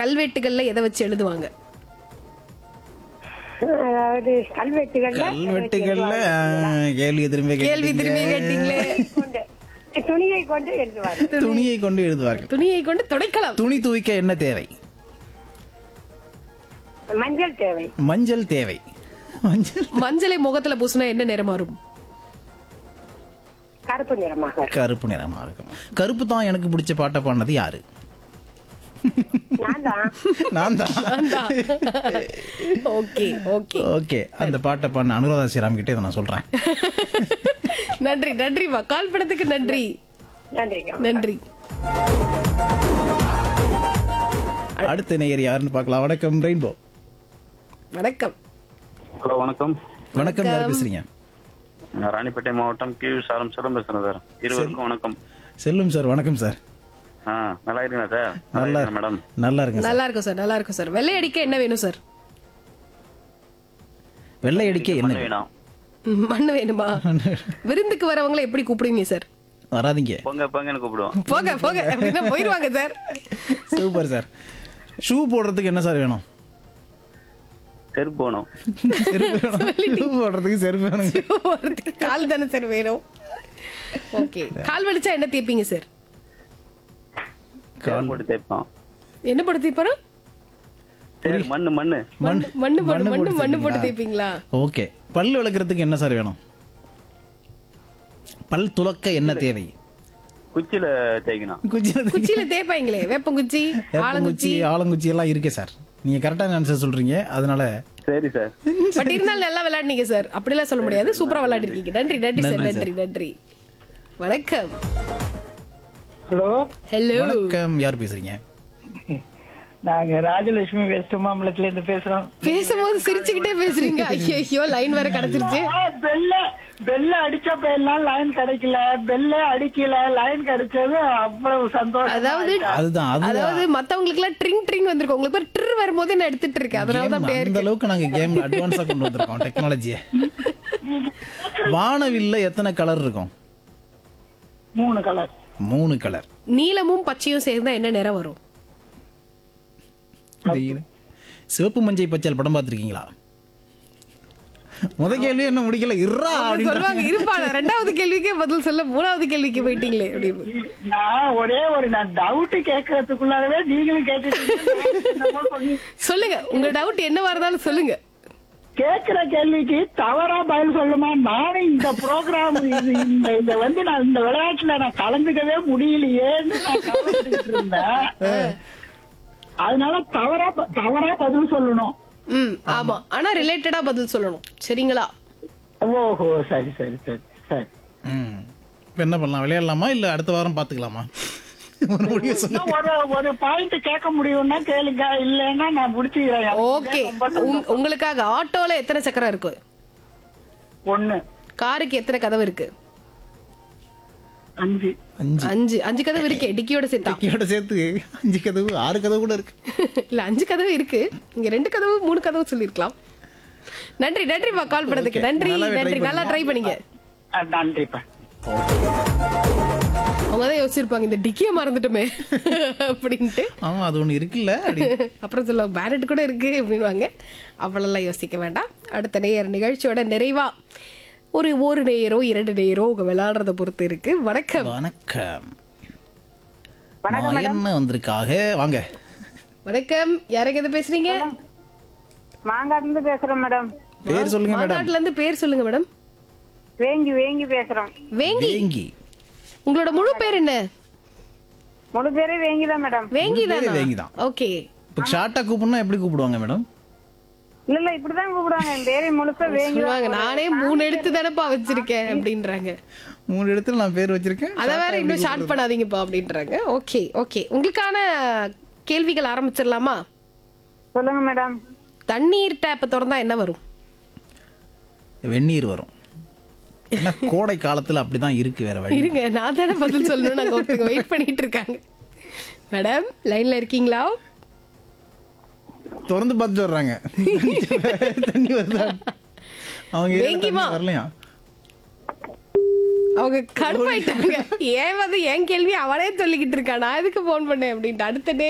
கல்வெட்டுகள்ல எதை வச்சு எழுதுவாங்க அதாவது கல்வெட்டுகள்ல கல்வெட்டுகள்ல ஆ, கேள்வி திரும்ப கேள்வி திரும்பி கேட்டீங்களே கொண்டு துணியை கொண்டு எழுதுவார் துணியை கொண்டு எழுதுவார்கள் துணியை கொண்டு துடைக்கலாம் துணி துவைக்க என்ன தேவை மஞ்சள் தேவை மஞ்சள் தேவை மஞ்சள் மஞ்சளை முகத்துல பூசினா என்ன நிறம் மாறும் கருப்பு நிறமாக கருப்பு நிறமா இருக்கும் கருப்பு தான் எனக்கு பிடிச்ச பாட்டை பாடினது யாரு நான் தான் நான் தான் ஓகே ஓகே ஓகே அந்த பாட்டை பாடின அனுராதா ஸ்ரீராம் கிட்டே இதை நான் சொல்றேன் நன்றி நன்றிமா கால் பண்ணதுக்கு நன்றி நன்றிங்க நன்றி அடுத்த நேயர் யாருன்னு பார்க்கலாம் வணக்கம் ரெயின்போ வணக்கம் ஹலோ வணக்கம் வணக்கம் யார் பேசுறீங்க நான் ராணிப்பேட்டை மாவட்டம் கி சாரம் செல்லம் பேசுறேன் சார் இருவருக்கும் வணக்கம் செல்லும் சார் வணக்கம் சார் ஆ நல்லா இருக்கீங்களா சார் நல்லா நல்லா இருக்கேன் மேடம் நல்லா இருங்க சார் நல்லா இருக்கும் சார் நல்லா இருக்கும் சார் வெள்ளை அடிக்க என்ன வேணும் சார் வெள்ளை அடிக்க என்ன மண்ணு வேணும் ம், மண்ணு வேணுமா விருந்துக்கு வரவங்களை எப்படி கூப்பிடுவீங்க சார் வராதீங்க பொங்க பொங்கன்னு கூப்பிடுவோம் போக போக அப்படின்னா போயிருவாங்க சார் சூப்பர் சார் ஷூ போடுறதுக்கு என்ன சார் வேணும் செருப்பு போகணும் செருப்பு வேணும் ஷூ போடுறதுக்கு செருப்பு வேணுங்க போறதுக்கு கால் தானே சார் வேணும் ஓகே கால் வலிச்சா என்ன தேய்ப்பீங்க சார் சேர் போட்டு தேய்ப்போம் என்ன போட்டு தேய்ப்பாரா சரி மண்ணு மண்ணு மண்ணு மண்ணு மண்ணு மண்ணு போட்டு மண்ணு போட்டு தேய்ப்பீங்களா? தேய்ப்பீங்களா ஓகே பல் விளக்குறதுக்கு என்ன சார் வேணும் பல் துலக்க என்ன தேவை குச்சியில தேய்க்கணும் குச்சி குச்சியில தேய்ப்பாங்களே வேப்பங்குச்சி வேப்பங்குச்சி ஆலங்குச்சி ஆலங்குச்சி எல்லாம் இருக்கே சார் நீங்க கரெக்டான ஆன்சர் சொல்றீங்க அதனால சரி சார் பட் இருந்தாலும் நல்லா விளையாடுனீங்க சார் அப்படிலாம் சொல்ல முடியாது சூப்பரா விளையாடிருக்கீங்க நன்றி நன்றி சார் நன்றி, நன்றி நன்றி வணக்கம் ஹலோ ஹலோ வணக்கம் யார் பேசுறீங்க நாங்க ராஜலட்சுமி வெஸ்ட் மாம்பலத்துல இருந்து பேசுறோம் பேசும்போது சிரிச்சுக்கிட்டே பேசுறீங்க ஐயோ லைன் வேற கிடைச்சிருச்சு ஆ, பெல்ல பெல்ல அடிச்சப்ப எல்லாம் லைன் கிடைக்கல பெல்ல அடிக்கல லைன் கிடைச்சது அவ்வளவு சந்தோஷம் அதாவது அதுதான் அதுதான் அதாவது மத்தவங்களுக்கு எல்லாம் ட்ரிங் ட்ரிங் வந்திருக்கும் உங்களுக்கு பேர் ட்ரு வரும்போது நான் எடுத்துட்டு இருக்கேன் அதனால தான் Game அப்படியே அந்த இருக்கு அளவுக்கு நாங்க கேம் அட்வான்ஸா கொண்டு வந்திருக்கோம் டெக்னாலஜியை வானவில்ல எத்தனை கலர் இருக்கும் மூணு கலர் மூணு கலர் நீலமும் பச்சையும் சேர்ந்தா என்ன நிறம் வரும் சிவப்பு மஞ்சள் பச்சல் படம் பார்த்திருக்கீங்களா முத கேள்வி என்ன முடிக்கல இருறா அப்படின்னு சொல்லுவாங்க இருப்பா நான் ரெண்டாவது கேள்விக்கே பதில் சொல்ல மூணாவது கேள்விக்கு போயிட்டீங்களே அப்படின்னு நான் ஒரே ஒரு நான் டவுட் கேட்கறதுக்குள்ளாகவே நீங்களும் கேட்டுட்டு சொல்லுங்க உங்க டவுட் என்னவா இருந்தாலும் சொல்லுங்க கேட்கிற கேள்விக்கு தவறா பதில் சொல்லுமா நானும் இந்த ப்ரோக்ராம் இந்த இந்த வந்து நான் இந்த விளையாட்டுல நான் கலந்துக்கவே முடியலையேன்னு நான் கவலைப்பட்டுக்கிட்டு இருந்தேன் அதனால தவறா ப- தவறா பதில் சொல்லணும் ம் ஆமா ஆனா ரிலேட்டடா பதில் சொல்லணும் சரிங்களா ஓஹோ சரி சரி சரி சரி ம். இப்ப என்ன பண்ணலாம் விளையாடலாமா இல்ல அடுத்த வாரம் பாத்துக்கலாமா ஒரு முடிவு சொல்லு இன்னும் ஒரு ஒரு பாயிண்ட் கேட்க முடியும்னா கேளுங்க இல்லைன்னா நான் முடிச்சுக்கிறேன் ஓகே உங்களுக்காக ஆட்டோல எத்தனை சக்கரம் இருக்கு ஒண்ணு காருக்கு எத்தனை கதவு இருக்கு அஞ்சு அஞ்சு அஞ்சு அஞ்சு கதவு இருக்கு டிக்கியோட சேர்த்தா டிக்கியோட சேர்த்து அஞ்சு கதவு ஆறு கதவு கூட இருக்கு இல்ல அஞ்சு கதவு இருக்கு இங்க ரெண்டு கதவு மூணு கதவு சொல்லிருக்கலாம் நன்றி நன்றிப்பா கால் பண்ணதுக்கு Okay. நன்றி நல்லாவே try நன்றி நல்லா ட்ரை பண்ணீங்க அஹ் நன்றிப்பா அவங்க தான் யோசிச்சிருப்பாங்க இந்த டிக்கிய மறந்துட்டோமே அப்படின்ட்டு ஆமா அது ஒண்ணு இருக்குல்ல அப்படி அப்புறம் சொல்ல பேரட் கூட இருக்கு அப்படின்வாங்க அவ்வளோலாம் யோசிக்க வேண்டாம் அடுத்த நேயர் நிகழ்ச்சியோட நிறைவா ஒரு ஒரு நேயரோ இரண்டு நேயரோ உங்க விளையாடுறத பொறுத்து இருக்கு வணக்கம் வணக்கம் நான் என்ன வந்திருக்காக வாங்க வணக்கம் யாருங்க எது பேசுறீங்க மாங்காட்டுல இருந்து பேசுறோம் மேடம் பேர் சொல்லுங்க மேடம் மாநாட்டுல இருந்து பேர் சொல்லுங்க மேடம் வேங்கி வேங்கி பேசுறோம் வேங்கி வேங்கி உங்களோட முழு பேர் என்ன முழு பேரே வேங்கி தான் மேடம் வேங்கி பேரு தானா வேங்கி தான். ஓகே இப்ப ஷார்ட்டா கூப்பிடணும் எப்படி கூப்பிடுவாங்க மேடம் இல்ல இல்ல இப்படிதான் கூப்பிடுவாங்க என் பேரே முழுசா வேங்கி சொல்லுவாங்க நானே மூணு எழுத்து தானப்பா வச்சிருக்கேன் அப்படின்றாங்க மூணு இடத்துல நான் பேர் வச்சிருக்கேன் அத வேற இன்னும் ஷார்ட் பண்ணாதீங்கப்பா அப்படின்றாங்க ஓகே ஓகே உங்களுக்கான கேள்விகள் ஆரம்பிச்சிடலாமா சொல்லுங்க மேடம் தண்ணீர் டேப்பை திறந்தா என்ன வரும் வெந்நீர் வரும் ஏன்னா கோடை காலத்துல அப்படிதான் இருக்கு வேற வழி இருங்க நான் தானே பதில் சொல்லணும் நாங்க ஒருத்தங்க வெயிட் பண்ணிட்டு இருக்காங்க மேடம் லைன்ல இருக்கீங்களா திறந்து பார்த்துட்டு வர்றாங்க தண்ணி வருதா அவங்க ஏரியால வேங்கிமா. தண்ணி வரலையா அவங்க கடுப்பாயிட்டாங்க ஏன் வந்து என் கேள்வி அவனே சொல்லிக்கிட்டு இருக்கா நான் எதுக்கு போன் பண்ணேன் அப்படின்ட்டு அடுத்த டே